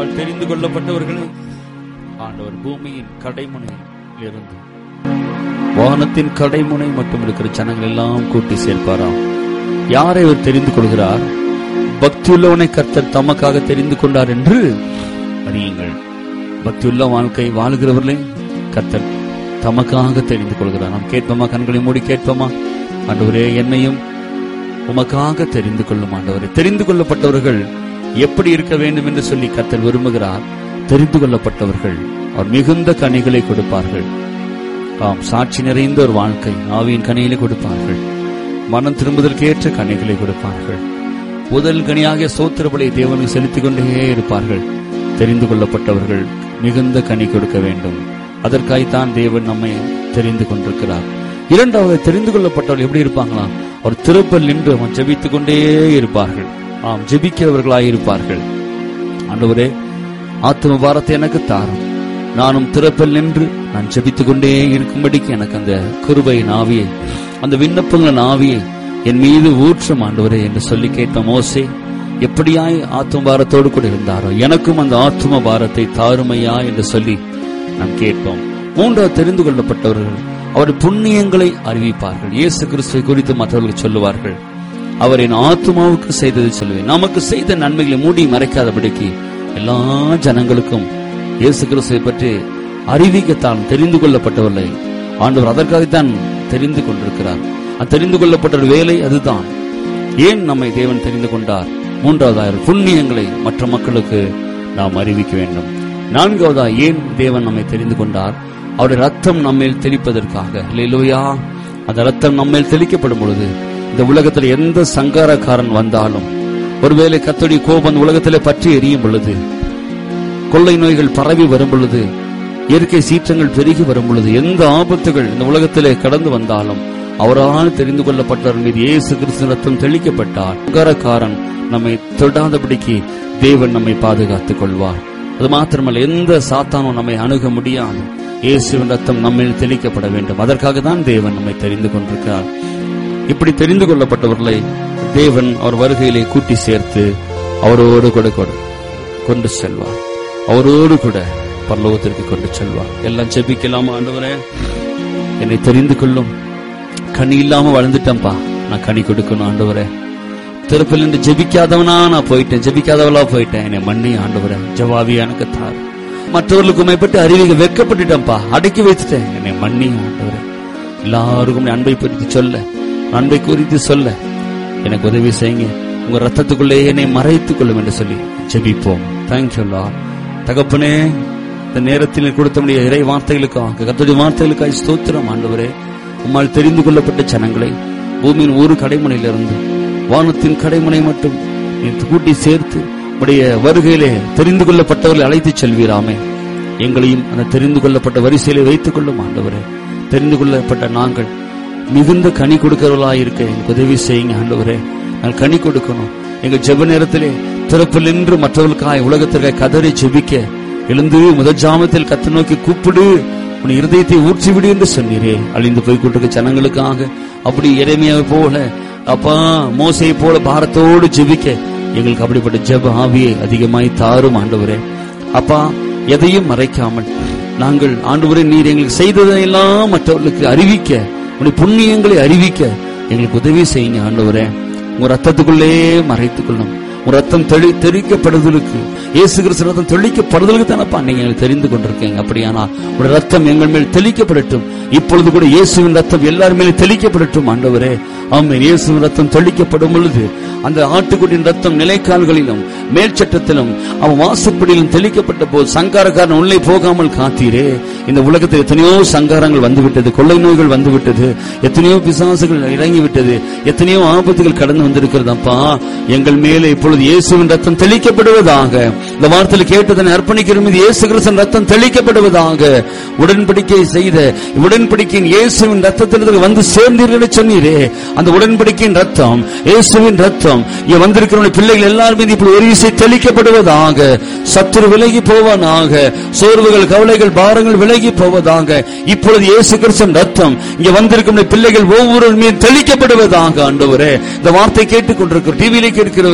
அவரால் தெரிந்து கொள்ளப்பட்டவர்களை ஆண்டவர் பூமியின் கடைமுனையில் இருந்து வானத்தின் கடைமுனை மட்டும் இருக்கிற ஜனங்கள் எல்லாம் கூட்டி சேர்ப்பாராம் யாரை அவர் தெரிந்து கொள்கிறார் பக்தியுள்ளவனை கர்த்தர் தமக்காக தெரிந்து கொண்டார் என்று அறியுங்கள் பக்தியுள்ள வாழ்க்கை வாழ்கிறவர்களே கர்த்தர் தமக்காக தெரிந்து கொள்கிறார் நாம் கேட்போமா கண்களை மூடி கேட்போமா ஆண்டவரே என்னையும் உமக்காக தெரிந்து கொள்ளும் ஆண்டவரே தெரிந்து கொள்ளப்பட்டவர்கள் எப்படி இருக்க வேண்டும் என்று சொல்லி கர்த்தர் விரும்புகிறார் தெரிந்து கொள்ளப்பட்டவர்கள் அவர் மிகுந்த கனிகளை கொடுப்பார்கள் ஆம் சாட்சி நிறைந்த ஒரு வாழ்க்கை ஆவியின் கனிகளை கொடுப்பார்கள் மனம் திரும்புதற்கு ஏற்ற கனிகளை கொடுப்பார்கள் முதல் கனியாகிய சோத்திரபலை தேவனுக்கு செலுத்திக் கொண்டே இருப்பார்கள் தெரிந்து கொள்ளப்பட்டவர்கள் மிகுந்த கனி கொடுக்க வேண்டும் அதற்காய்த்தான் தேவன் நம்மை தெரிந்து கொண்டிருக்கிறார் இரண்டாவது தெரிந்து கொள்ளப்பட்டவர்கள் எப்படி இருப்பாங்களாம் அவர் திருப்பல் நின்று அவன் ஜெபித்துக் கொண்டே இருப்பார்கள் ஆம் ஜெபிக்கிறவர்களாய் இருப்பார்கள் ஆண்டவரே ஆத்ம பாரத்தை எனக்கு தாரும் நானும் திறப்பில் நின்று நான் ஜெபித்துக் கொண்டே இருக்கும்படிக்கு எனக்கு அந்த கிருபையின் ஆவியை அந்த விண்ணப்பங்களின் ஆவியை என் மீது ஊற்றும் ஆண்டவரே என்று சொல்லி கேட்ட மோசே எப்படியாய் ஆத்ம பாரத்தோடு கூட இருந்தாரோ எனக்கும் அந்த ஆத்ம பாரத்தை தாருமையா என்று சொல்லி நாம் கேட்போம் மூன்றாவது தெரிந்து கொள்ளப்பட்டவர்கள் அவருடைய புண்ணியங்களை அறிவிப்பார்கள் இயேசு கிறிஸ்துவை குறித்து மற்றவர்களுக்கு சொல்லுவார்கள் அவர் என் ஆத்மாவுக்கு செய்ததை சொல்லுவேன் நமக்கு செய்த நன்மைகளை மூடி மறைக்காதபடிக்கு எல்லா ஜனங்களுக்கும் இயேசு கிறிஸ்துவை பற்றி அறிவிக்கத்தான் தெரிந்து கொள்ளப்பட்டவர்களை ஆண்டவர் அதற்காகத்தான் தெரிந்து கொண்டிருக்கிறார் அந்த தெரிந்து கொள்ளப்பட்ட ஒரு வேலை அதுதான் ஏன் நம்மை தேவன் தெரிந்து கொண்டார் மூன்றாவதாக புண்ணியங்களை மற்ற மக்களுக்கு நாம் அறிவிக்க வேண்டும் நான்காவதா ஏன் தேவன் நம்மை தெரிந்து கொண்டார் அவருடைய ரத்தம் நம்மேல் தெளிப்பதற்காக இல்லையா அந்த ரத்தம் நம்மேல் தெளிக்கப்படும் பொழுது இந்த உலகத்தில் எந்த சங்காரக்காரன் வந்தாலும் ஒருவேளை கத்தோடைய கோபம் உலகத்திலே பற்றி எரியும் பொழுது கொள்ளை நோய்கள் பரவி வரும் பொழுது இயற்கை சீற்றங்கள் பெருகி வரும் பொழுது எந்த ஆபத்துகள் இந்த உலகத்திலே கடந்து வந்தாலும் அவரால் தெரிந்து கொள்ளப்பட்டவர் மீது இயேசு கிறிஸ்து ரத்தம் தெளிக்கப்பட்டார் சங்காரக்காரன் நம்மை தொடாதபடிக்கு தேவன் நம்மை பாதுகாத்துக் கொள்வார் அது மாத்திரமல்ல எந்த சாத்தானும் நம்மை அணுக முடியாது இயேசுவின் ரத்தம் நம்மில் தெளிக்கப்பட வேண்டும் அதற்காக தான் தேவன் நம்மை தெரிந்து கொண்டிருக்கிறார் இப்படி தெரிந்து கொள்ளப்பட்டவர்களை தேவன் அவர் வருகையிலே கூட்டி சேர்த்து அவரோடு கூட கொடு- கொண்டு செல்வார் அவரோடு கூட பரலோகத்திற்கு கொண்டு செல்வார் எல்லாம் ஜெபிக்கலாமா ஆண்டவரே என்னை தெரிந்து கொள்ளும் கனி இல்லாம வளர்ந்துட்டேன்பா நான் கனி கொடுக்கணும் ஆண்டவரே திருப்பில் நின்று ஜெபிக்காதவனா நான் போயிட்டேன் ஜெபிக்காதவளா போயிட்டேன் என்னை மண்ணி ஆண்டவரே ஜவாபி எனக்கு தார் மற்றவர்களுக்கு மேற்பட்டு அறிவிக்க வெக்கப்பட்டுட்டேன்ப்பா அடக்கி வைத்துட்டேன் என்னை மண்ணி ஆண்டவரே எல்லாருக்கும் நீ அன்பை குறித்து சொல்ல அன்பை குறித்து சொல்ல எனக்கு உதவி செய்யுங்க உங்க ரத்தத்துக்குள்ளே என்னை மறைத்துக் கொள்ளும் என்று சொல்லி ஜெபிப்போம் தேங்க்யூ லார்ட் தகப்பனே இந்த நேரத்தில் கொடுத்த முடிய இறை வார்த்தைகளுக்காக கத்தோடைய வார்த்தைகளுக்காக ஸ்தோத்திரம் ஆண்டவரே உம்மால் தெரிந்து கொள்ளப்பட்ட ஜனங்களை பூமியின் ஒரு கடைமுனையிலிருந்து வானத்தின் கடைமுனை மட்டும் நீ கூட்டி சேர்த்து உடைய வருகையிலே தெரிந்து கொள்ளப்பட்டவர்களை அழைத்துச் செல்வீராமே எங்களையும் அந்த தெரிந்து கொள்ளப்பட்ட வரிசையிலே வைத்துக் கொள்ளும் ஆண்டவரே தெரிந்து கொள்ளப்பட்ட நாங்கள் மிகுந்த கனி கொடுக்கிறவர்களாக இருக்க எனக்கு உதவி செய்யுங்க ஆண்டவரே நான் கனி கொடுக்கணும் எங்க ஜெப நேரத்திலே திறப்பில் நின்று மற்றவர்களுக்காய் உலகத்திற்காய் கதறி ஜெபிக்க எழுந்து முதல் ஜாமத்தில் கத்து நோக்கி கூப்பிடு உன் இருதயத்தை ஊற்றிவிடு என்று சொன்னீரே அழிந்து போய் கொண்டிருக்க ஜனங்களுக்காக அப்படி இறைமையை போல அப்பா மோசையை போல பாரத்தோடு ஜெபிக்க எங்களுக்கு அப்படிப்பட்ட ஜெப ஆவியை அதிகமாய் தாரும் ஆண்டவரே அப்பா எதையும் மறைக்காமல் நாங்கள் ஆண்டவரே நீர் எங்களுக்கு செய்ததையெல்லாம் மற்றவர்களுக்கு அறிவிக்க உடைய புண்ணியங்களை அறிவிக்க எங்களுக்கு உதவி செய்யுங்க ஆண்டவரே உங்க ரத்தத்துக்குள்ளே மறைத்துக் கொள்ளும் உன் ரத்தம் தெளி தெளிக்கப்படுதலுக்கு இயேசு கிறிஸ்து ரத்தம் தெளிக்கப்படுதலுக்கு தானப்பா நீங்க எங்களுக்கு தெரிந்து கொண்டிருக்கீங்க அப்படியானா உடைய ரத்தம் எங்கள் மேல் தெளிக்கப்படட்டும் இப்பொழுது கூட இயேசுவின் ரத்தம் எல்லார் மேலும் தெளிக்கப்படட்டும் ஆண்டவரே ஆமென் இயேசுவின் ரத்தம் தெளிக்கப்படும் பொழுது அந்த ஆட்டுக்குட்டியின் ரத்தம் நிலைக்கால்களிலும் மேல் சட்டத்திலும் அவன் வாசப்படியிலும் தெளிக்கப்பட்ட போது சங்காரக்காரன் உள்ளே போகாமல் காத்தீரே இந்த உலகத்தில் எத்தனையோ சங்காரங்கள் வந்துவிட்டது கொள்ளை நோய்கள் வந்துவிட்டது எத்தனையோ பிசாசுகள் இறங்கிவிட்டது எத்தனையோ ஆபத்துகள் கடந்து வந்திருக்கிறதப்பா எங்கள் மேலே இப்பொழுது இயேசுவின் ரத்தம் தெளிக்கப்படுவதாக இந்த வார்த்தையில் கேட்டதனை அர்ப்பணிக்கிற மீது இயேசு கிறிஸ்தன் ரத்தம் தெளிக்கப்படுவதாக உடன்படிக்கை செய்த உடன்படிக்கையின் இயேசுவின் ரத்தத்திற்கு வந்து சேர்ந்தீர்கள் என்று சொன்னீரே அந்த உடன்படிக்கையின் ரத்தம் இயேசுவின் ரத்தம் இங்க வந்திருக்கிற பிள்ளைகள் எல்லாரும் மீது இப்படி ஒரு விசை தெளிக்கப்படுவதாக சத்துரு விலகி போவதாக சோர்வுகள் கவலைகள் பாரங்கள் விலகி போவதாக இப்பொழுது இயேசு கிறிஸ்தன் ரத்தம் இங்க வந்திருக்கும் பிள்ளைகள் ஒவ்வொரு மீது தெளிக்கப்படுவதாக ஆண்டவரே இந்த வார்த்தை கேட்டுக் கொண்டிருக்கிற டிவியில கேட்கிறவர்கள்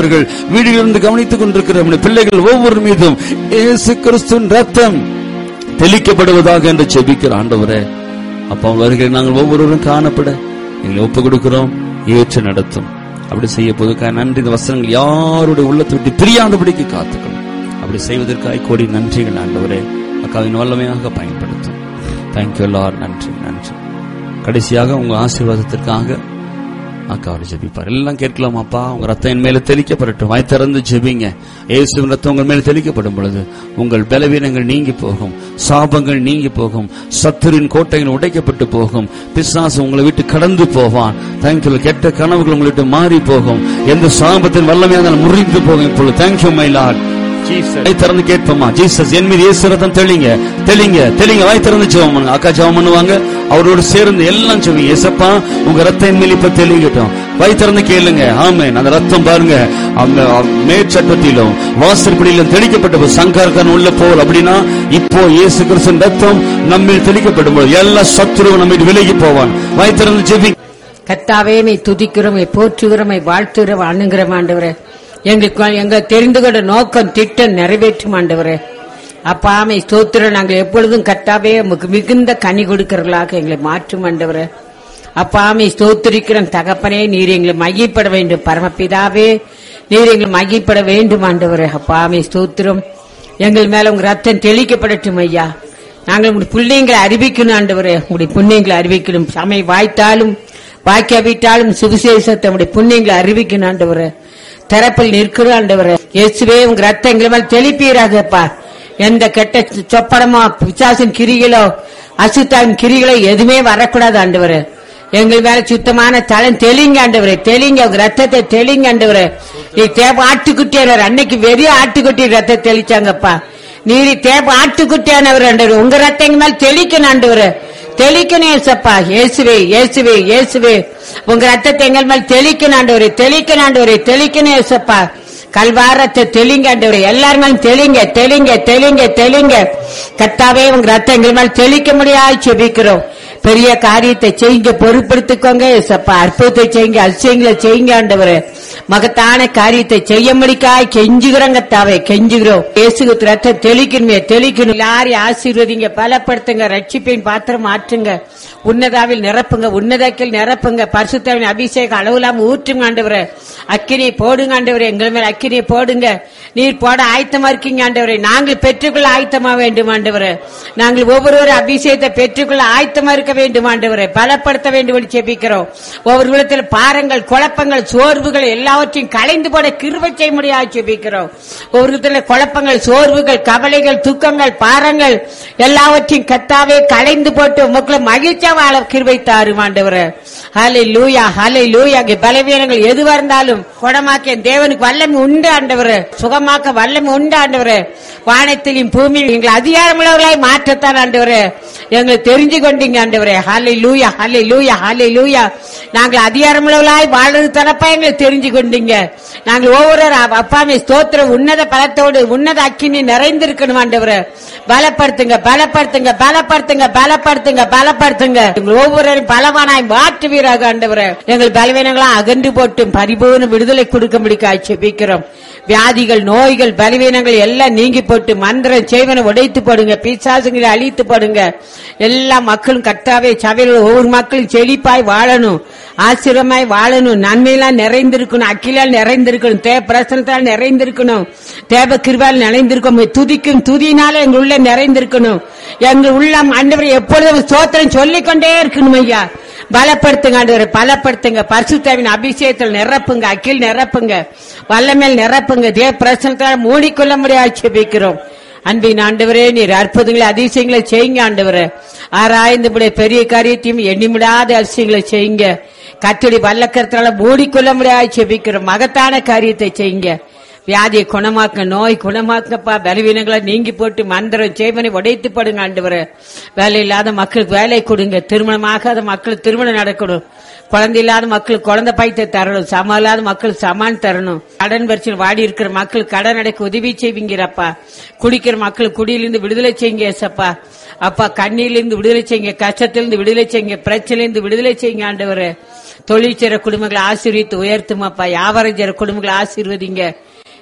வீடுகளிலிருந்து கவனித்துக் கொண்டிருக்கிற நம்முடைய பிள்ளைகள் ஒவ்வொரு மீதும் இயேசு கிறிஸ்துவின் ரத்தம் தெளிக்கப்படுவதாக என்று செபிக்கிற ஆண்டவரே அப்பா வருகிற நாங்கள் ஒவ்வொருவரும் காணப்பட எங்களை ஒப்பு கொடுக்கிறோம் ஏற்று நடத்தும் அப்படி செய்ய போதுக்காக நன்றி இந்த வசனங்கள் யாருடைய உள்ளத்தை விட்டு பிரியாதபடிக்கு காத்துக்கணும் அப்படி செய்வதற்காக கோடி நன்றிகள் ஆண்டவரே அக்காவின் வல்லமையாக பயன்படுத்தும் தேங்க்யூ எல்லாரும் நன்றி நன்றி கடைசியாக உங்க ஆசீர்வாதத்திற்காக அக்காவை ஜெபிப்பார் எல்லாம் கேட்கலாம் அப்பா உங்க ரத்தம் என் மேல தெளிக்கப்படட்டும் வாய் திறந்து ஜெபிங்க இயேசுவின் ரத்தம் உங்கள் மேல தெளிக்கப்படும் பொழுது உங்கள் பலவீனங்கள் நீங்கி போகும் சாபங்கள் நீங்கி போகும் சத்துரின் கோட்டைகள் உடைக்கப்பட்டு போகும் பிசாசு உங்களை விட்டு கடந்து போவான் தேங்க்யூ கெட்ட கனவுகள் உங்களை விட்டு மாறி போகும் எந்த சாபத்தின் வல்லமையாக முறிந்து போகும் இப்பொழுது தேங்க்யூ மை லார்ட் வாய் திறந்து கேட்போமா ஜீசஸ் என் மீது இயேசு ரத்தம் தெளிங்க தெளிங்க தெளிங்க வாய் திறந்து ஜெபம் பண்ணுங்க அக்கா ஜெபம் பண்ணுவாங்க அவரோடு சேர்ந்து எல்லாம் சொல்லுங்க ஏசப்பா உங்க ரத்தம் என் மேல் இப்ப தெளிக்கட்டும் வாய் திறந்து கேளுங்க ஆமென் அந்த ரத்தம் பாருங்க அந்த மேற்சட்டத்திலும் வாசற்படியிலும் தெளிக்கப்பட்ட சங்கர்கன் உள்ள போல் அப்படின்னா இப்போ இயேசு கிறிஸ்தன் ரத்தம் நம்மில் தெளிக்கப்படும் போது எல்லா சத்துருவும் நம்ம விலகி போவான் வாய் திறந்து ஜெபி கத்தாவே மை துதிக்கிறோம் மை போற்றுகிறோம் மை வாழ்த்துகிறோம் அணுகிறோம் ஆண்டவரே எங்களுக்கு எங்க தெரிந்து கொண்ட நோக்கம் திட்டம் நிறைவேற்றும் ஆண்டவரே அப்பா மை ஸ்தோத்திரம் நாங்கள் எப்பொழுதும் கத்தாவே உமக்கு மிகுந்த கனி கொடுக்கிறவர்களாக எங்களை மாற்றும் ஆண்டவரே அப்பா மை ஸ்தோத்திரிக்கிறோம் தகப்பனே நீர் எங்களை மையப்பட வேண்டும் பரமபிதாவே நீர் எங்களை மையப்பட வேண்டும் ஆண்டவரே அப்பா மை ஸ்தோத்திரம் எங்கள் மேல உங்க ரத்தம் தெளிக்கப்படட்டும் ஐயா நாங்கள் உங்களுடைய பிள்ளைங்களை அறிவிக்கணும் ஆண்டவரே உங்களுடைய புண்ணியங்களை அறிவிக்கணும் சமை வாய்த்தாலும் வாய்க்காவிட்டாலும் சுவிசேஷத்தை உங்களுடைய புண்ணியங்களை அறிவிக்கணும் ஆண்டவரே தரப்பில் நிற்கிறோம் ஆண்டவரே இயேசுவே உங்க ரத்தம் எங்களை மேல் தெளிப்பீராகப்பா எந்த கெட்ட சொப்பனமோ பிசாசின் கிரிகளோ அசுத்தாவின் கிரிகளோ எதுவுமே வரக்கூடாது ஆண்டவரே எங்கள் மேல சுத்தமான தலம் தெளிங்க ஆண்டவரே தெளிங்க உங்க ரத்தத்தை தெளிங்க ஆண்டவரே நீ தேவ ஆட்டுக்குட்டியார் அன்னைக்கு வெறிய ஆட்டுக்குட்டி ரத்தத்தை தெளிச்சாங்கப்பா நீரி தேவ ஆட்டுக்குட்டியானவர் ஆண்டவர் உங்க ரத்தம் எங்க மேல தெளிக்கணும் ஆண்டவர் தெளிக்கணும் ஏசப்பா இயேசுவே இயேசுவே இயேசுவே உங்க ரத்தத்தை எங்கள் மேல் தெளிக்கணும் ஆண்டவரே தெளிக்கணும் ஆண்டவரே தெளிக்கணும் ஏசப்பா கல்வாரத்தை தெளிங்க ஆண்டவரே எல்லாரும் மேலும் தெளிங்க தெளிங்க தெளிங்க தெளிங்க கத்தாவே உங்க ரத்தம் எங்கள் மேல் தெளிக்க முடியாது செபிக்கிறோம் பெரிய காரியத்தை செய்யுங்க பொறுப்படுத்திக்கோங்க ஏசப்பா அற்புதத்தை செய்யுங்க அதிசயங்களை செய்யுங்க ஆண்டவரே மகத்தான காரியத்தை செய்ய முடிக்காய் கெஞ்சுகிறோம் கத்தாவே கெஞ்சுகிறோம் இயேசு ரத்த தெளிக்கணுமே தெளிக்கணும் எல்லாரையும் ஆசீர்வதிங்க பலப்படுத்துங்க ரட்சிப்பின் பாத்திரம் மாற்றுங்க உன்னதாவில் நிரப்புங்க உன்னதக்கில் நிரப்புங்க பரிசுத்தாவின் அபிஷேகம் அளவில்லாம ஊற்றுங்க ஆண்டவரே அக்கினியை போடுங்க ஆண்டவரே எங்கள் மேல் அக்கினியை போடுங்க நீர் போட ஆயத்தமா இருக்கீங்க ஆண்டவரே நாங்கள் பெற்றுக்கொள்ள ஆயத்தமா வேண்டும் ஆண்டவரே நாங்கள் ஒவ்வொருவரும் அபிஷேகத்தை பெற்றுக்கொள்ள ஆயத்தமா இருக்க வேண்டும் ஆண்டவரே பலப்படுத்த வேண்டும் என்று செபிக்கிறோம் ஒவ்வொரு விதத்தில் பாரங்கள் குழப்பங்கள் சோர்வுகள் எல்லாவற்றையும் கலைந்து போட கிருபை செய்ய முடியாது செபிக்கிறோம் ஒவ்வொரு விதத்தில் குழப்பங்கள் சோர்வுகள் கவலைகள் துக்கங்கள் பாரங்கள் எல்லாவற்றையும் கத்தாவே கலைந்து போட்டு உமக்குள்ள மகிழ்ச்சியா வாழ கிருபை தாரும் ஆண்டவரே ஹலை லூயா ஹலை லூயா பலவீனங்கள் எதுவா இருந்தாலும் குணமாக்க என் தேவனுக்கு வல்லமை உண்டு ஆண்டவரே சுகமாக்க வல்லமை உண்டு ஆண்டவரே வானத்திலும் பூமியில் எங்களை அதிகாரமுள்ளவர்களாய் மாற்றத்தான் ஆண்டவரே எங்களை தெரிஞ்சு கொண்டீங்க ஆண்டவரே ஹலை லூயா ஹலை லூயா ஹலை லூயா நாங்கள் அதிகாரமுள்ளவர்களாய் வாழ்றது தரப்பா எங்களை தெரிஞ்சு கொண்டீங்க நாங்கள் ஒவ்வொரு அப்பாமே ஸ்தோத்திர உன்னத பலத்தோடு உன்னத அக்கினி நிறைந்திருக்கணும் ஆண்டவரே பலப்படுத்துங்க பலப்படுத்துங்க பலப்படுத்துங்க பலப்படுத்துங்க பலப்படுத்துங்க எங்கள் ஒவ்வொருவரும் பலவானாய் மாற்றுவீராக ஆண்டவரே எங்கள் பலவீனங்களா அகன்று போட்டு பரிபூர்ண விடுதலை கொடுக்க முடிக்க செபிக்கிறோம் வியாதிகள் நோய்கள் பலவீனங்கள் எல்லாம் நீங்கி போட்டு மந்திரம் செய்வனை உடைத்து போடுங்க பிசாசுங்களை அழித்து போடுங்க எல்லா மக்களும் கட்டாவே சபையில் ஒவ்வொரு மக்களும் செழிப்பாய் வாழணும் ஆசிரமாய் வாழணும் நன்மையெல்லாம் நிறைந்திருக்கணும் அக்கிலால் நிறைந்திருக்கணும் தேவ பிரசனத்தால் நிறைந்திருக்கணும் தேவ கிருபால் நிறைந்திருக்கும் துதிக்கும் துதினால எங்க உள்ள நிறைந்திருக்கணும் எங்க உள்ளம் ஆண்டவரை எப்பொழுதும் சோத்திரம் சொல்லிக்கொண்டே இருக்கணும் ஐயா பலப்படுத்துங்க ஆண்டவரை பலப்படுத்துங்க பரிசுத்தாவின் அபிஷேகத்தில் நிரப்புங்க அக்கில் நிரப்புங்க வல்லமேல் நிரப்புங்க தேவ பிரசனத்தால் மூடிக்கொள்ள முடியாது செபிக்கிறோம் அன்பின் ஆண்டவரே நீர் அற்புதங்களை அதிசயங்களை செய்யுங்க ஆண்டவரே ஆராய்ந்து பெரிய காரியத்தையும் எண்ணிமிடாத அதிசயங்களை செய்யுங்க கத்தடி வல்லக்கரத்தால மூடிக்கொள்ள முடியாது செபிக்கிறோம் மகத்தான காரியத்தை செய்யுங்க வியாதியை குணமாக்க நோய் குணமாக்கப்பா பலவீனங்களை நீங்கி போட்டு மந்திரம் சேவனை உடைத்து படுங்க ஆண்டவரே வேலை இல்லாத மக்களுக்கு வேலை கொடுங்க திருமணமாகாத மக்களுக்கு திருமணம் நடக்கணும் குழந்தை இல்லாத மக்களுக்கு குழந்தை பாய்த்தை தரணும் சம இல்லாத மக்களுக்கு சமான் தரணும் கடன் பிரச்சனை வாடி இருக்கிற மக்களுக்கு கடன் அடைக்க உதவி செய்வீங்கிறப்பா குடிக்கிற மக்களுக்கு குடியிலிருந்து விடுதலை செய்யுங்க ஏசப்பா அப்பா கண்ணியிலிருந்து விடுதலை செய்யுங்க கஷ்டத்திலிருந்து விடுதலை செய்யுங்க பிரச்சனையிலிருந்து விடுதலை செய்யுங்க ஆண்டவரே தொழில் செய்ற குடும்பங்களை ஆசீர்வித்து உயர்த்துமாப்பா வியாபாரம் செய்ற குடும்பங்களை ஆசீர்வதிங்க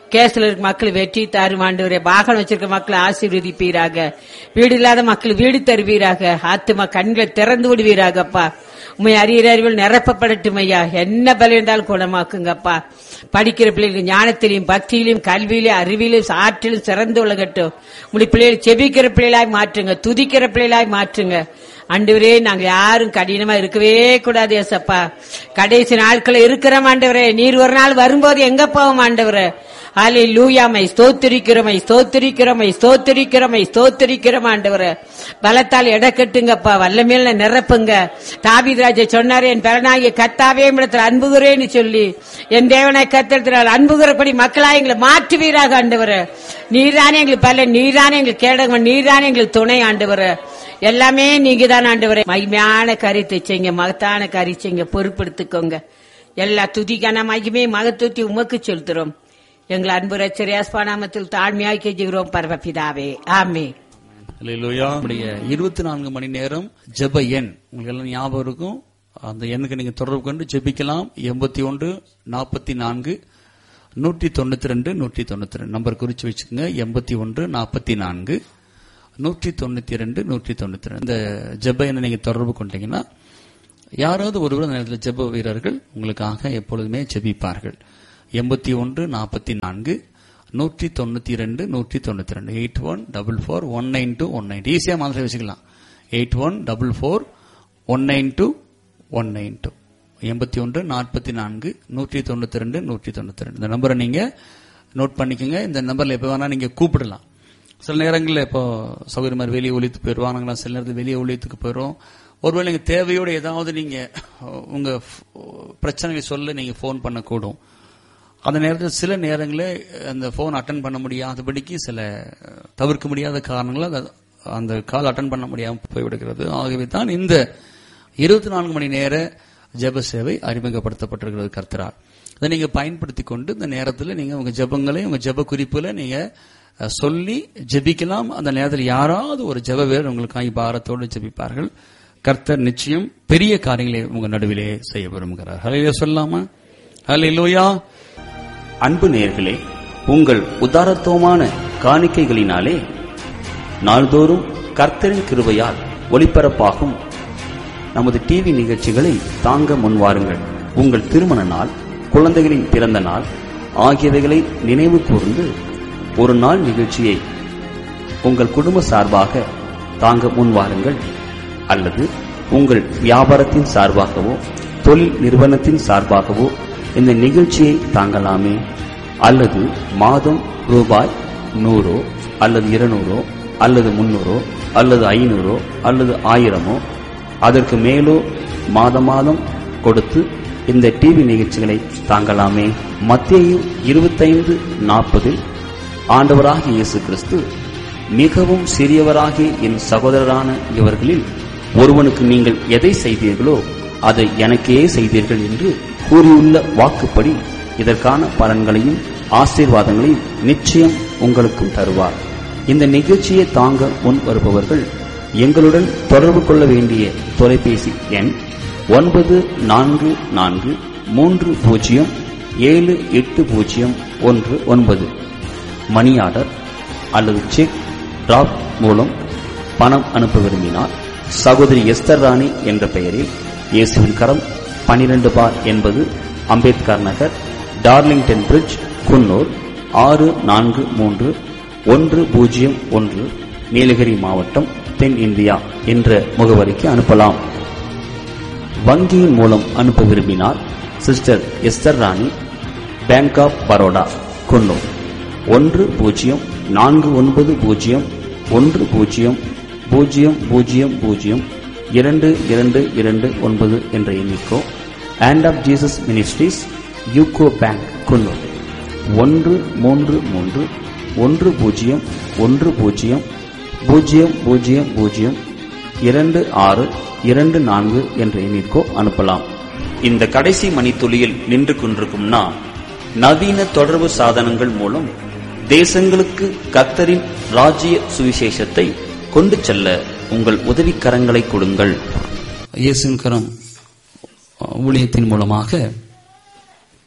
கேஸ்ல இருக்க மக்கள் வெற்றி தாரும் ஆண்டவரே வாகனம் வச்சிருக்க மக்களை ஆசீர்வதிப்பீராக வீடு இல்லாத மக்கள் வீடு தருவீராக ஆத்துமா கண்களை திறந்து விடுவீராகப்பா உண்மை அறிகிற அறிவில் நிரப்பப்படட்டும் ஐயா என்ன பலம் இருந்தாலும் குணமாக்குங்கப்பா படிக்கிற பிள்ளைகளுக்கு ஞானத்திலையும் பக்தியிலும் கல்வியிலும் அறிவிலும் ஆற்றிலும் சிறந்து உலகட்டும் உங்களுடைய பிள்ளைகளை செபிக்கிற பிள்ளைகளாய் மாற்றுங்க துதிக்கிற பிள்ளைகளாய் மாற்றுங்க ஆண்டவரே நாங்க யாரும் கடினமா இருக்கவே கூடாது ஏசப்பா கடைசி நாட்கள் இருக்கிறோம் ஆண்டவரே நீர் ஒரு நாள் வரும்போது எங்க போவோம் ஆண்டவரே ஆலே லூயாமை ஸ்தோத்திரிக்கிறோமை ஸ்தோத்திரிக்கிறோமை ஸ்தோத்திரிக்கிறோமை ஸ்தோத்திரிக்கிறோம் ஆண்டவரே பலத்தால் எடை கட்டுங்கப்பா வல்லமேல நிரப்புங்க தாபிதராஜ சொன்னாரே என் பிறனாகிய கத்தாவே இடத்துல அன்புகிறேன்னு சொல்லி என் தேவனை கத்திரத்தினால் அன்புகிறபடி மக்களா எங்களை மாற்றுவீராக ஆண்டவரே நீர்தானே எங்களுக்கு பல நீர்தானே எங்களுக்கு கேடகம் நீர்தானே எங்களுக்கு துணை ஆண்டவரே எல்லாமே நீங்க தான் ஆண்டவரே மகிமையான கருத்தை செய்யுங்க மகத்தான கறி செய்யுங்க பொறுப்படுத்திக்கோங்க எல்லா துதிக்கான மகிமே மகத்துவத்தை உமக்கு செலுத்துறோம் எங்கள் அன்பு ரச்சரியாஸ்பானாமத்தில் தாழ்மையாய் கெஞ்சுகிறோம் பரமபிதாவே ஆமே அல்லேலூயா நம்முடைய இருபத்தி நான்கு மணி நேரம் ஜெப எண் உங்களுக்கு எல்லாம் ஞாபகம் இருக்கும் அந்த எண்ணுக்கு நீங்க தொடர்பு கொண்டு ஜெபிக்கலாம் எண்பத்தி ஒன்று நாற்பத்தி நான்கு நூற்றி தொண்ணூத்தி ரெண்டு நூற்றி தொண்ணூத்தி ரெண்டு நம்பர் குறிச்சு வச்சுக்கோங்க எண்பத்தி ஒன்று நாற்பத்தி நான்கு நூற்றி தொண்ணூத்தி ரெண்டு நூற்றி தொண்ணூத்தி ரெண்டு இந்த ஜெப எண்ணை நீங்க தொடர்பு கொண்டீங்கன்னா யாராவது ஒருவர் அந்த நேரத்தில் ஜெப வீரர்கள் உங்களுக்காக எப்பொழுதுமே ஜெபிப்பார்கள் எண்பத்தி ஒன்று நாற்பத்தி நான்கு நூற்றி தொண்ணூத்தி ரெண்டு நூற்றி தொண்ணூத்தி ரெண்டு eight one double four one nine two one nine ஈஸியாக மாதிரி வச்சுக்கலாம் eight one double four one nine two one nine two எண்பத்தி ஒன்று நாற்பத்தி நான்கு நூற்றி தொண்ணூத்தி ரெண்டு நூற்றி தொண்ணூத்தி ரெண்டு இந்த நம்பரை நீங்க நோட் பண்ணிக்கோங்க இந்த நம்பர்ல எப்போ வேணா நீங்க கூப்பிடலாம் சில நேரங்களில் இப்போ சௌகரியமாக மாதிரி வெளியே ஒழித்து போயிடுவாங்க நாங்களாம் சில நேரத்தில் வெளியே ஒழித்துக்கு போயிடும் ஒருவேளை நீங்க தேவையோடு ஏதாவது நீங்க உங்க பிரச்சனையை சொல்ல நீங்க ஃபோன் பண்ணக்கூடும் அந்த நேரத்தில் சில நேரங்களில் அந்த ஃபோன் அட்டன் பண்ண முடியாதபடிக்கு சில தவிர்க்க முடியாத காரணங்களால் அது- அந்த கால் அட்டன் பண்ண முடியாமல் போய்விடுகிறது ஆகவே தான் இந்த இருபத்தி நான்கு மணி நேர ஜெப சேவை அறிமுகப்படுத்தப்பட்டிருக்கிறது கர்த்தரால் இதை நீங்க பயன்படுத்தி கொண்டு இந்த நேரத்தில் நீங்க உங்க ஜெபங்களை உங்க ஜெப குறிப்புல நீங்க அஹ், சொல்லி ஜெபிக்கலாம் அந்த நேரத்தில் யாராவது ஒரு ஜெப வீரர் உங்களுக்காக பாரத்தோடு ஜெபிப்பார்கள் கர்த்தர் நிச்சயம் பெரிய காரியங்களை உங்க நடுவிலே செய்ய விரும்புகிறார் ஹலையில சொல்லாமா ஹலையிலோயா அன்பு நேயர்களே உங்கள் உதாரத்துவமான காணிக்கைகளினாலே நாள்தோறும் கர்த்தரின் கிருபையால் ஒளிபரப்பாகும் நமது டிவி நிகழ்ச்சிகளை தாங்க முன்வாருங்கள் உங்கள் திருமண நாள் குழந்தைகளின் பிறந்த நாள் ஆகியவைகளை நினைவு கூர்ந்து ஒரு நாள் நிகழ்ச்சியை உங்கள் குடும்ப சார்பாக தாங்க முன்வாருங்கள் அல்லது உங்கள் வியாபாரத்தின் சார்பாகவோ தொழில் நிறுவனத்தின் சார்பாகவோ இந்த நிகழ்ச்சியை தாங்கலாமே அல்லது மாதம் ரூபாய் நூறோ அல்லது இருநூறோ அல்லது முன்னூறோ அல்லது ஐநூறோ அல்லது ஆயிரமோ அதற்கு மேலோ மாத மாதம் கொடுத்து இந்த டிவி நிகழ்ச்சிகளை தாங்கலாமே மத்தேயு இருபத்தைந்து நாற்பதில் ஆண்டவராகிய இயேசு கிறிஸ்து மிகவும் சிறியவராகிய என் சகோதரரான இவர்களில் ஒருவனுக்கு நீங்கள் எதை செய்தீர்களோ அதை எனக்கே செய்தீர்கள் என்று கூறியுள்ள வாக்குப்படி இதற்கான பலன்களையும் ஆசீர்வாதங்களையும் நிச்சயம் உங்களுக்கும் தருவார் இந்த நிகழ்ச்சியை தாங்க முன் வருபவர்கள் எங்களுடன் தொடர்பு கொள்ள வேண்டிய தொலைபேசி எண் ஒன்பது நான்கு நான்கு மூன்று பூஜ்ஜியம் ஏழு எட்டு பூஜ்ஜியம் ஒன்று ஒன்பது மணி ஆர்டர் அல்லது செக் டிராப் மூலம் பணம் அனுப்ப விரும்பினால் சகோதரி எஸ்தர் ராணி என்ற பெயரில் இயேசுவின் கரம் பனிரெண்டு பார் என்பது அம்பேத்கர் நகர் டார்லிங்டன் பிரிட்ஜ் குன்னூர் ஆறு நான்கு மூன்று ஒன்று பூஜ்ஜியம் ஒன்று நீலகிரி மாவட்டம் தென் இந்தியா என்ற முகவரிக்கு அனுப்பலாம் வங்கியின் மூலம் அனுப்ப விரும்பினால் sister Esther Rani Bank of Baroda Coonoor ஒன்று பூஜ்ஜியம் நான்கு ஒன்பது பூஜ்ஜியம் ஒன்று பூஜ்ஜியம் பூஜ்ஜியம் பூஜ்ஜியம் பூஜ்ஜியம் இரண்டு இரண்டு இரண்டு ஒன்பது என்ற எண்ணிக்கோ Hand of Jesus Ministries UCO Bank Coonoor ஒன்று மூன்று மூன்று ஒன்று பூஜ்ஜியம் ஒன்று பூஜ்ஜியம் பூஜ்ஜியம் பூஜ்ஜியம் பூஜ்ஜியம் இரண்டு ஆறு இரண்டு நான்கு என்ற எண்ணிற்கோ அனுப்பலாம் இந்த கடைசி மணித்துளியில் நின்று கொண்டிருக்கும் நான் நவீன தொடர்பு சாதனங்கள் மூலம் தேசங்களுக்கு கத்தரின் ராஜ்ய சுவிசேஷத்தை கொண்டு செல்ல உங்கள் உதவிக்கரங்களை கொடுங்கள் இயேசுவின் கரம் ஊழியத்தின் மூலமாக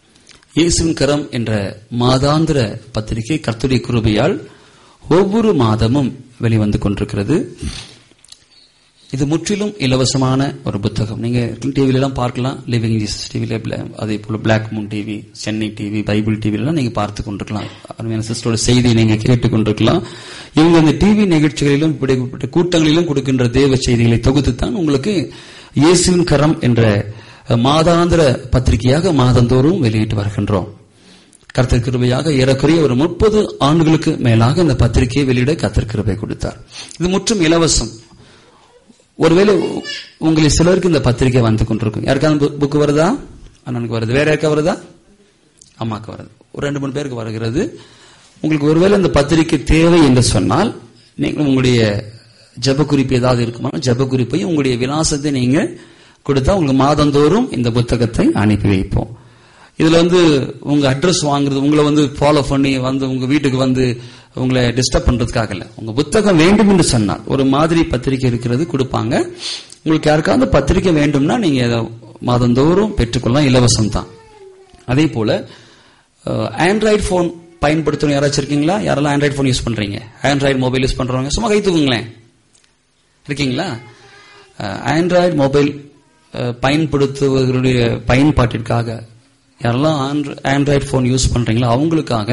இயேசுவின் கரம் என்ற மாதாந்திர பத்திரிகை கர்த்தருடைய கிருபையால் ஒவ்வொரு மாதமும் வெளிவந்து கொண்டிருக்கிறது இது முற்றிலும் இலவசமான ஒரு புத்தகம் நீங்க டிவில எல்லாம் பார்க்கலாம் லிவிங் ஜீசஸ் டிவில அதே போல Black Moon TV Chennai TV Bible TV எல்லாம் நீங்க பார்த்து கொண்டிருக்கலாம் அருமையான சிஸ்டரோட செய்தியை நீங்க கேட்டுக் கொண்டிருக்கலாம் இவங்க இந்த டிவி நிகழ்ச்சிகளிலும் இப்படிப்பட்ட கூட்டங்களிலும் கொடுக்கின்ற தேவ செய்திகளை தொகுத்து தான் உங்களுக்கு இயேசுவின் கரம் என்ற மாதாந்திர பத்திரிகையாக மாதந்தோறும் வெளியிட்டு வருகின்றோம் கர்த்தர் கிருபையாக ஏறக்குறைய ஒரு முப்பது ஆண்டுகளுக்கு மேலாக இந்த பத்திரிகையை வெளியிட கர்த்தர் கிருபை கொடுத்தார் இது முற்றும் இலவசம் ஒருவேளை உங்களில் சிலருக்கு இந்த பத்திரிகை வந்து கொண்டிருக்கும் யாருக்காவது புக்கு வருதா அண்ணனுக்கு வருது வேற யாருக்கா வருதா அம்மாக்கு வருது ஒரு ரெண்டு மூணு பேருக்கு வருகிறது உங்களுக்கு ஒருவேளை இந்த பத்திரிகை தேவை என்று சொன்னால் நீங்கள் உங்களுடைய ஜப குறிப்பு ஏதாவது இருக்குமா ஜப குறிப்பையும் உங்களுடைய விலாசத்தை நீங்க கொடுத்தா உங்களுக்கு மாதந்தோறும் இந்த புத்தகத்தை அனுப்பி வைப்போம் இதுல வந்து உங்க அட்ரஸ் வாங்குறது உங்களை வந்து ஃபாலோ பண்ணி வந்து உங்க வீட்டுக்கு வந்து உங்களை டிஸ்டர்ப் பண்றதுக்காக இல்ல உங்க புத்தகம் வேண்டும் என்று சொன்னால் ஒரு மாதிரி பத்திரிகை இருக்கிறது கொடுப்பாங்க உங்களுக்கு யாருக்காவது பத்திரிகை வேண்டும்னா நீங்க மாதந்தோறும் பெற்றுக்கொள்ளலாம் இலவசம் தான் அதே போல ஆண்ட்ராய்டு போன் பயன்படுத்தணும் யாராச்சும் இருக்கீங்களா யாரெல்லாம் ஆண்ட்ராய்டு போன் யூஸ் பண்றீங்க ஆண்ட்ராய்டு மொபைல் யூஸ் பண்றவங்க சும்மா கை தூக்குங்களேன் இருக்கீங்களா ஆண்ட்ராய்டு மொபைல் பயன்படுத்துவதனுடைய பயன்பாட்டிற்காக யாரெல்லாம் ஆண்ட்ராய்டு போன் யூஸ் பண்றீங்களோ அவங்களுக்காக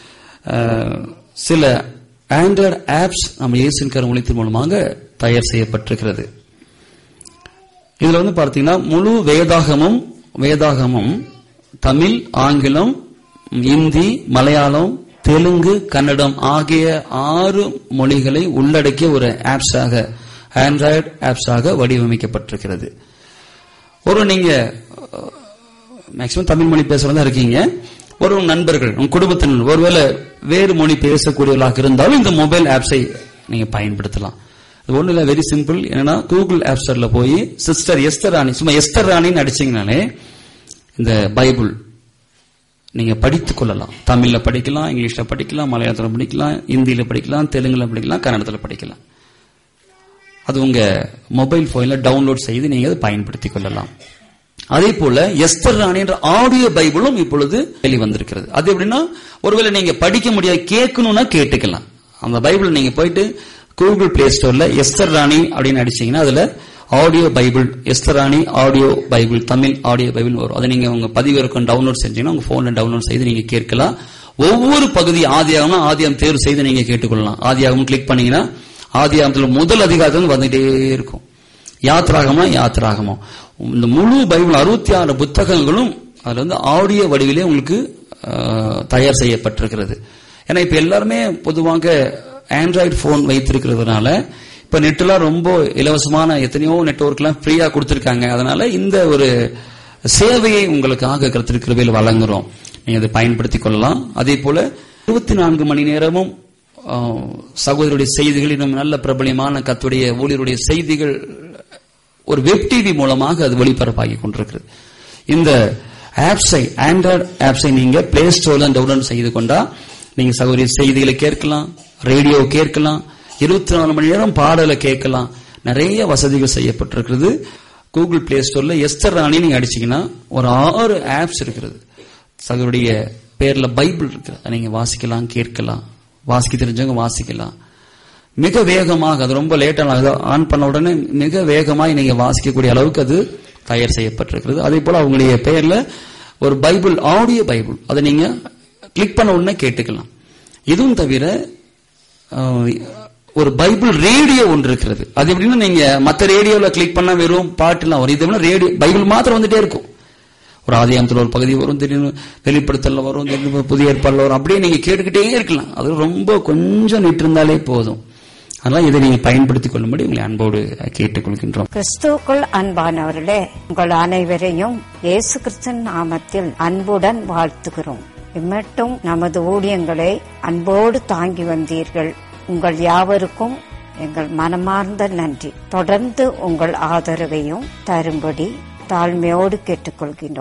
சில ஆண்ட்ராய்டு ஆப்ஸ் நம்ம இயேசின் கரம் ஒழித்தின் மூலமாக தயார் செய்யப்பட்டிருக்கிறது இதுல வந்து பார்த்தீங்கன்னா முழு வேதாகமும் வேதாகமும் தமிழ் ஆங்கிலம் இந்தி மலையாளம் தெலுங்கு கன்னடம் ஆகிய ஆறு மொழிகளை உள்ளடக்கிய ஒரு ஆப்ஸாக ஆண்ட்ராய்டு ஆப்ஸாக வடிவமைக்கப்பட்டிருக்கிறது ஒரு நீங்க மேக்சிமம் தமிழ் மொழி பேசுறதா இருக்கீங்க ஒரு நண்பர்கள் உங்க குடும்பத்தினர் ஒருவேளை வேறு மொழி பேசக்கூடியவர்களாக இருந்தாலும் இந்த மொபைல் ஆப்ஸை நீங்க பயன்படுத்தலாம் இது ஒண்ணு இல்ல வெரி சிம்பிள் என்னன்னா கூகுள் ஆப் ஸ்டோர்ல போய் சிஸ்டர் எஸ்தர் ராணி சும்மா எஸ்தர் ராணின்னு அடிச்சீங்கனாலே இந்த பைபிள் நீங்க படித்துக் கொள்ளலாம் தமிழ்ல படிக்கலாம் இங்கிலீஷ்ல படிக்கலாம் மலையாளத்துல படிக்கலாம் இந்தியில படிக்கலாம் தெலுங்குல படிக்கலாம் கன்னடத்துல படிக்கலாம் அது உங்க மொபைல் போன்ல டவுன்லோட் செய்து நீங்க அதை பயன்படுத்திக் கொள்ளலாம் அதே போல எஸ்தர் ராணி என்ற ஆடியோ பைபிளும் இப்பொழுது வெளிவந்திருக்கிறது அது எப்படின்னா ஒருவேளை நீங்க படிக்க முடியாது கேட்கணும்னா கேட்டுக்கலாம் அந்த பைபிள் நீங்க போயிட்டு கூகுள் பிளே ஸ்டோர்ல எஸ்தர் ராணி அப்படின்னு அடிச்சீங்கன்னா அதுல audio Bible Esther Rani audio Bible Tamil audio Bible வரும் அதை நீங்க உங்க பதிவிறக்கம் டவுன்லோட் செஞ்சீங்கன்னா உங்க போன்ல டவுன்லோட் செய்து நீங்க கேட்கலாம் ஒவ்வொரு பகுதி ஆதியாகம்னா ஆதியாகம் தேர்வு செய்து நீங்க கேட்டுக்கொள்ளலாம் ஆதியாகம் கிளிக் பண்ணீங்கன்னா ஆதியாகத்துல முதல் அதிகாரத்தில் வந்துட்டே இருக்கும் யாத்ராகமா யாத்ராகமா இந்த முழு பைபிள் அறுபத்தி ஆறு புத்தகங்களும் அதுல வந்து ஆடியோ வடிவிலே உங்களுக்கு தயார் செய்யப்பட்டிருக்கிறது ஏன்னா இப்ப எல்லாருமே பொதுவாக ஆண்ட்ராய்டு போன் வைத்திருக்கிறதுனால இப்ப நெட்லாம் ரொம்ப இலவசமான எத்தனையோ நெட்ஒர்க் எல்லாம் ஃப்ரீயா கொடுத்திருக்காங்க அதனால இந்த ஒரு சேவையை உங்களுக்காக கருத்திருக்கிறவையில் வழங்குறோம் நீங்க அதை பயன்படுத்திக் கொள்ளலாம் அதே போல இருபத்தி நான்கு மணி நேரமும் சகோதரருடைய செய்திகள் இன்னும் நல்ல பிரபலியமான கத்துடைய ஊழியருடைய செய்திகள் ஒரு வெப் டிவி மூலமாக அது ஒளிபரப்பாகி கொண்டிருக்கிறது இந்த ஆப்ஸை ஆண்ட்ராய்டு ஆப்ஸை நீங்க பிளே ஸ்டோர்ல டவுன்லோட் செய்து கொண்டா நீங்க சகோதரி செய்திகளை கேட்கலாம் ரேடியோ கேட்கலாம் இருபத்தி நாலு மணி நேரம் பாடலை கேட்கலாம் நிறைய வசதிகள் செய்யப்பட்டிருக்கிறது கூகுள் பிளே ஸ்டோர்ல எஸ்தர் ராணி நீங்க அடிச்சீங்கன்னா ஒரு ஆறு ஆப்ஸ் இருக்கிறது சகோதரிய பேர்ல பைபிள் இருக்கு அதை நீங்க வாசிக்கலாம் கேட்கலாம் வாசிக்க தெரிஞ்சவங்க வாசிக்கலாம் மிக வேகமாக அது ரொம்ப லேட்டாக ஆன் பண்ண உடனே மிக வேகமாக நீங்க வாசிக்கக்கூடிய அளவுக்கு அது தயார் செய்யப்பட்டிருக்கிறது அதே போல அவங்களுடைய பெயர்ல ஒரு பைபிள் ஆடியோ பைபிள் அதை நீங்க கிளிக் பண்ண உடனே கேட்டுக்கலாம் இதுவும் தவிர ஒரு பைபிள் ரேடியோ ஒன்று இருக்கிறது அது எப்படின்னா நீங்க மற்ற ரேடியோல கிளிக் பண்ணா வெறும் பாட்டுலாம் வரும் இது ரேடியோ பைபிள் மாத்திரம் வந்துட்டே இருக்கும் ஒரு ஆதியாமத்தில் ஒரு பகுதி வரும் திடீர்னு வெளிப்படுத்தல வரும் திடீர்னு புதிய ஏற்பாடுல வரும் அப்படியே நீங்க கேட்டுக்கிட்டே இருக்கலாம் அது ரொம்ப கொஞ்சம் நிட்டு இருந்தாலே போதும் அதனால இதை நீங்க பயன்படுத்திக் கொள்ளும்படி உங்களை அன்போடு கேட்டுக்கொள்கின்றோம் கிறிஸ்துவுக்குள் அன்பானவர்களே உங்கள் அனைவரையும் இயேசு கிறிஸ்தன் நாமத்தில் அன்புடன் வாழ்த்துகிறோம் இம்மட்டும் நமது ஊழியங்களை அன்போடு தாங்கி வந்தீர்கள் உங்கள் யாவருக்கும் எங்கள் மனமார்ந்த நன்றி தொடர்ந்து உங்கள் ஆதரவையும் தரும்படி தாழ்மையோடு கேட்டுக்கொள்கின்றோம்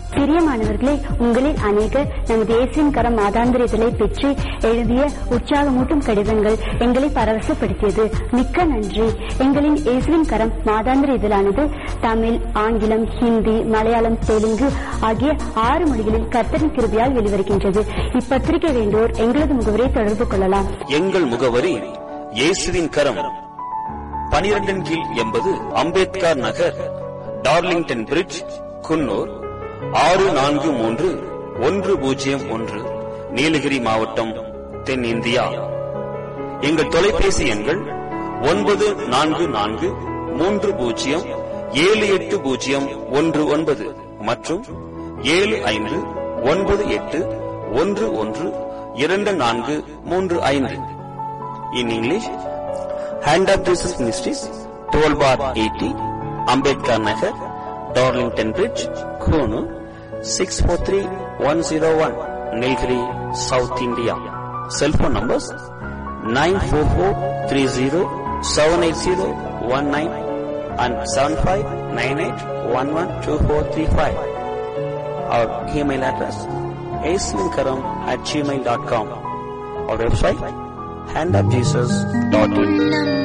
பிரியமானவர்களே உங்களில் அநேகர் நமது இயேசுவின் கரம் மாதாந்திர இதழை பெற்று எழுதிய உற்சாகமூட்டும் கடிதங்கள் எங்களை பரவசப்படுத்தியது மிக்க நன்றி எங்களின் இயேசுவின் கரம் மாதாந்திர இதழானது தமிழ் ஆங்கிலம் ஹிந்தி மலையாளம் தெலுங்கு ஆகிய ஆறு மொழிகளில் கர்த்தரின் கிருபையால் வெளிவருகின்றது இப்பத்திரிகை வேண்டோர் எங்களது முகவரை தொடர்பு கொள்ளலாம் எங்கள் முகவரி இயேசுவின் கரம் பனிரெண்டின் கீழ் எண்பது அம்பேத்கர் நகர் டார்லிங்டன் பிரிட்ஜ் குன்னூர் ஆறு நான்கு மூன்று ஒன்று பூஜ்ஜியம் ஒன்று நீலகிரி மாவட்டம் தென்னிந்தியா எங்கள் தொலைபேசி எண்கள் ஒன்பது நான்கு நான்கு மூன்று பூஜ்ஜியம் ஏழு எட்டு பூஜ்ஜியம் ஒன்று ஒன்பது மற்றும் ஏழு ஐந்து ஒன்பது எட்டு ஒன்று ஒன்று இரண்டு நான்கு மூன்று ஐந்து in English Hand of Jesus Ministries twelve bar eighty Ambedkar Nagar Darlington Bridge Coonoor six four three one zero one Nilgiri South India cell phone numbers nine four four three zero seven eight zero one nine and seven five nine eight one one two four three five our email address ஏசுவின்கரம் at Gmail dot com our website handofjesus.in